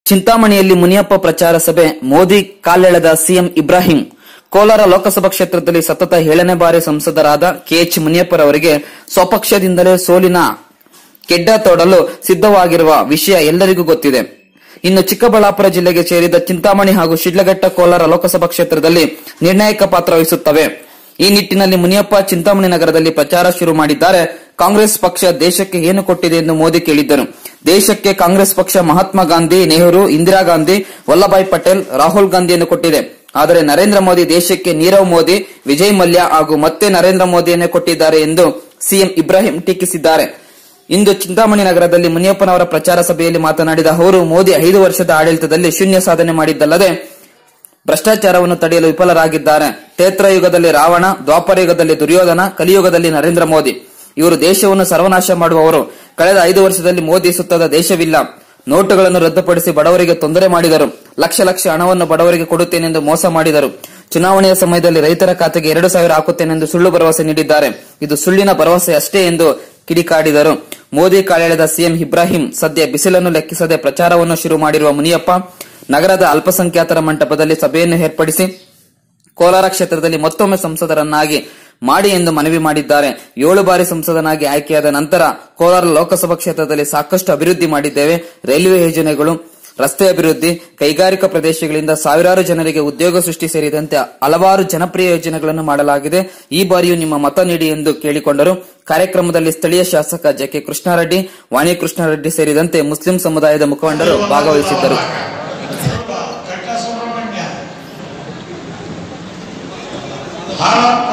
ಚಿಂತಾಮಣಿಯಲ್ಲಿ ಮುನಿಯಪ್ಪ ಪ್ರಚಾರ ಸಭೆ ಮೋದಿ ಕಾಲೆಳೆದ ಸಿಎಂ ಇಬ್ರಾಹಿಂ ಕೋಲಾರ ಲೋಕಸಭಾ ಕ್ಷೇತ್ರದಲ್ಲಿ ಸತತ ಏಳನೇ ಬಾರಿ ಸಂಸದರಾದ ಕೆಎಚ್ ಮುನಿಯಪ್ಪರವರಿಗೆ ಸ್ವಪಕ್ಷದಿಂದಲೇ ಸೋಲಿನ ಕೆಡ್ಡ ತೋಡಲು ಸಿದ್ಧವಾಗಿರುವ ವಿಷಯ ಎಲ್ಲರಿಗೂ ಗೊತ್ತಿದೆ ಇನ್ನು ಚಿಕ್ಕಬಳ್ಳಾಪುರ ಜಿಲ್ಲೆಗೆ ಸೇರಿದ ಚಿಂತಾಮಣಿ ಹಾಗೂ ಶಿಡ್ಲಘಟ್ಟ ಕೋಲಾರ ಲೋಕಸಭಾ ಕ್ಷೇತ್ರದಲ್ಲಿ ನಿರ್ಣಾಯಕ ಪಾತ್ರ ವಹಿಸುತ್ತವೆ ಈ ನಿಟ್ಟಿನಲ್ಲಿ ಮುನಿಯಪ್ಪ ಚಿಂತಾಮಣಿ ನಗರದಲ್ಲಿ ಪ್ರಚಾರ ಶುರು ಮಾಡಿದ್ದಾರೆ ಕಾಂಗ್ರೆಸ್ ಪಕ್ಷ ದೇಶಕ್ಕೆ ಏನು ಕೊಟ್ಟಿದೆ ಎಂದು ಮೋದಿ ಕೇಳಿದ್ದರು ದೇಶಕ್ಕೆ ಕಾಂಗ್ರೆಸ್ ಪಕ್ಷ ಮಹಾತ್ಮ ಗಾಂಧಿ ನೆಹರು ಇಂದಿರಾ ಗಾಂಧಿ ವಲ್ಲಭಾಯ್ ಪಟೇಲ್ ರಾಹುಲ್ ಗಾಂಧಿಯನ್ನು ಕೊಟ್ಟಿದೆ ಆದರೆ ನರೇಂದ್ರ ಮೋದಿ ದೇಶಕ್ಕೆ ನೀರವ್ ಮೋದಿ ವಿಜಯ್ ಮಲ್ಯ ಹಾಗೂ ಮತ್ತೆ ನರೇಂದ್ರ ಮೋದಿಯನ್ನೇ ಕೊಟ್ಟಿದ್ದಾರೆ ಎಂದು ಸಿಎಂ ಇಬ್ರಾಹಿಂ ಟೀಕಿಸಿದ್ದಾರೆ ಇಂದು ಚಿಂತಾಮಣಿ ನಗರದಲ್ಲಿ ಮುನಿಯಪ್ಪನವರ ಪ್ರಚಾರ ಸಭೆಯಲ್ಲಿ ಮಾತನಾಡಿದ ಅವರು ಮೋದಿ ಐದು ವರ್ಷದ ಆಡಳಿತದಲ್ಲಿ ಶೂನ್ಯ ಸಾಧನೆ ಮಾಡಿದ್ದಲ್ಲದೆ ಭ್ರಷ್ಟಾಚಾರವನ್ನು ತಡೆಯಲು ವಿಫಲರಾಗಿದ್ದಾರೆ ಯುಗದಲ್ಲಿ ರಾವಣ ದ್ವಾಪರ ಯುಗದಲ್ಲಿ ದುರ್ಯೋಧನ ಕಲಿಯುಗದಲ್ಲಿ ನರೇಂದ್ರ ಮೋದಿ ಇವರು ದೇಶವನ್ನು ಸರ್ವನಾಶ ಮಾಡುವವರು ಕಳೆದ ಐದು ವರ್ಷದಲ್ಲಿ ಮೋದಿ ಸುತ್ತದ ದೇಶವಿಲ್ಲ ನೋಟುಗಳನ್ನು ರದ್ದುಪಡಿಸಿ ಬಡವರಿಗೆ ತೊಂದರೆ ಮಾಡಿದರು ಲಕ್ಷ ಲಕ್ಷ ಹಣವನ್ನು ಬಡವರಿಗೆ ಕೊಡುತ್ತೇನೆಂದು ಮೋಸ ಮಾಡಿದರು ಚುನಾವಣೆಯ ಸಮಯದಲ್ಲಿ ರೈತರ ಖಾತೆಗೆ ಎರಡು ಸಾವಿರ ಹಾಕುತ್ತೇನೆಂದು ಸುಳ್ಳು ಭರವಸೆ ನೀಡಿದ್ದಾರೆ ಇದು ಸುಳ್ಳಿನ ಭರವಸೆ ಅಷ್ಟೇ ಎಂದು ಕಿಡಿಕಾಡಿದರು ಮೋದಿ ಕಾಲೆಳೆದ ಸಿಎಂ ಇಬ್ರಾಹಿಂ ಸದ್ಯ ಬಿಸಿಲನ್ನು ಲೆಕ್ಕಿಸದೆ ಪ್ರಚಾರವನ್ನು ಶುರು ಮಾಡಿರುವ ಮುನಿಯಪ್ಪ ನಗರದ ಅಲ್ಪಸಂಖ್ಯಾತರ ಮಂಟಪದಲ್ಲಿ ಸಭೆಯನ್ನು ಏರ್ಪಡಿಸಿ ಕೋಲಾರ ಕ್ಷೇತ್ರದಲ್ಲಿ ಮತ್ತೊಮ್ಮೆ ಸಂಸದರನ್ನಾಗಿ ಮಾಡಿ ಎಂದು ಮನವಿ ಮಾಡಿದ್ದಾರೆ ಏಳು ಬಾರಿ ಸಂಸದನಾಗಿ ಆಯ್ಕೆಯಾದ ನಂತರ ಕೋಲಾರ ಲೋಕಸಭಾ ಕ್ಷೇತ್ರದಲ್ಲಿ ಸಾಕಷ್ಟು ಅಭಿವೃದ್ಧಿ ಮಾಡಿದ್ದೇವೆ ರೈಲ್ವೆ ಯೋಜನೆಗಳು ರಸ್ತೆ ಅಭಿವೃದ್ಧಿ ಕೈಗಾರಿಕಾ ಪ್ರದೇಶಗಳಿಂದ ಸಾವಿರಾರು ಜನರಿಗೆ ಉದ್ಯೋಗ ಸೃಷ್ಟಿ ಸೇರಿದಂತೆ ಹಲವಾರು ಜನಪ್ರಿಯ ಯೋಜನೆಗಳನ್ನು ಮಾಡಲಾಗಿದೆ ಈ ಬಾರಿಯೂ ನಿಮ್ಮ ಮತ ನೀಡಿ ಎಂದು ಕೇಳಿಕೊಂಡರು ಕಾರ್ಯಕ್ರಮದಲ್ಲಿ ಸ್ಥಳೀಯ ಶಾಸಕ ಜೆಕೆ ಕೃಷ್ಣಾರೆಡ್ಡಿ ವಾಣಿ ಕೃಷ್ಣಾರೆಡ್ಡಿ ಸೇರಿದಂತೆ ಮುಸ್ಲಿಂ ಸಮುದಾಯದ ಮುಖಂಡರು ಭಾಗವಹಿಸಿದ್ದರು ಕಟ್ಟ ಸುಬ್ರಹ್ಮಣ್ಯ ಹಾರಪ್ಪ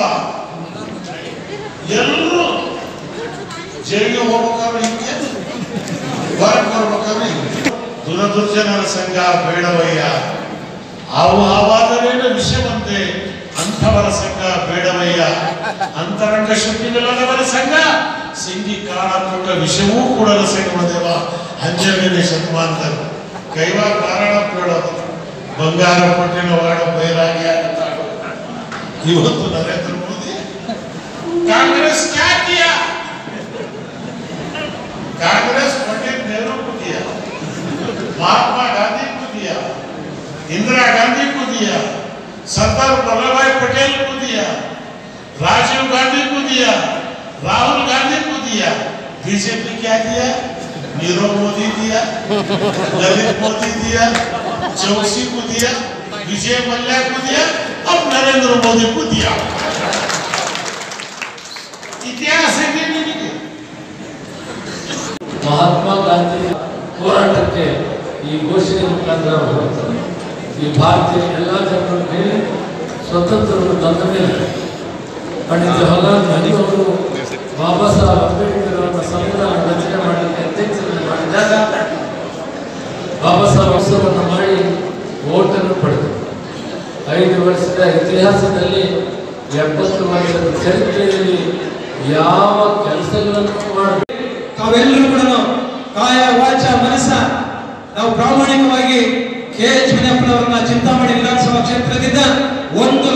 ಎಲ್ಲರೂ ಜೈಲಿಗೆ ಹೋಗ್ಬೇಕಾದ್ರೆ ಹಿಂಗೆ ಹೊರಗೆ ಬರ್ಬೇಕಾದ್ರೆ ಹಿಂಗೆ ದುರದೃಷ್ಟನರ ಸಂಘ ಬೇಡವಯ್ಯ ಅವು ಆವಾದರೇನು ವಿಷವಂತೆ ಅಂಥವರ ಸಂಘ ಬೇಡವಯ್ಯ ಅಂತರಂಗ ಶುದ್ಧಿಗಳವರ ಸಂಘ ಸಿಂಗಿ ಕಾಣ ಕೊಟ್ಟ ವಿಷವೂ ಕೂಡಲ ಸಂಗಮದೇವ ಹಂಜವೇನೆ ಶತಮಾನದರು ಕೈವ ಕಾರಣ ಕೇಳೋದು ಬಂಗಾರ ಕೊಟ್ಟಿನ ವಾಡ ಬೈರಾಗಿ ಆಗುತ್ತಾಳು ಇವತ್ತು ನರೇಂದ್ರ ಮೋದಿ ಕಾಂಗ್ರೆಸ್ क्या किया कांग्रेस पंडित नेहरू को दिया महात्मा गांधी को दिया इंदिरा गांधी को दिया सरदार वल्लभ भाई पटेल को दिया राजीव गांधी को दिया राहुल गांधी को दिया बीजेपी क्या दिया नीरव मोदी दिया ललित मोदी दिया चौकसी को दिया विजय मल्ल्या को दिया अब नरेंद्र मोदी को दिया इतिहास है कि नहीं ಮಹಾತ್ಮ ಗಾಂಧಿ ಹೋರಾಟಕ್ಕೆ ಈ ಘೋಷಣೆ ಮುಖಾಂತರ ಹೋಗ್ತಾರೆ ಈ ಭಾರತೀಯ ಎಲ್ಲ ಜನರ ಮೇಲೆ ಸ್ವತಂತ್ರವನ್ನು ತಂದ ಮೇಲೆ ಪಂಡಿತ ಜವಾಹರ್ಲಾಲ್ ನೆಹರು ಅವರು ಬಾಬಾ ಸಾಹೇಬ್ ಅಂಬೇಡ್ಕರ್ ಅವರ ಸಂವಿಧಾನ ರಚನೆ ಮಾಡಲಿಕ್ಕೆ ಅಧ್ಯಕ್ಷರನ್ನು ಮಾಡಿದಾಗ ಬಾಬಾ ಸಾಹೇಬ್ ಅವಸರವನ್ನು ಮಾಡಿ ಓಟನ್ನು ಪಡೆದರು ಐದು ವರ್ಷದ ಇತಿಹಾಸದಲ್ಲಿ ಎಪ್ಪತ್ತು ವರ್ಷದ ಚರಿತ್ರೆಯಲ್ಲಿ ಯಾವ ಕೆಲಸಗಳನ್ನು ಮಾಡಬೇಕು ತಾವೆಲ್ಲರೂ ಕೂಡ ಕಾಯ ವಾಚ ಮನಸ್ಸ ನಾವು ಪ್ರಾಮಾಣಿಕವಾಗಿ ಕೆ ಎಚ್ ಮುನಿಯಪ್ಪನವರನ್ನ ಚಿಂತಾಮಣಿ ವಿಧಾನಸಭಾ ಕ್ಷೇತ್ರದಿಂದ ಒಂದು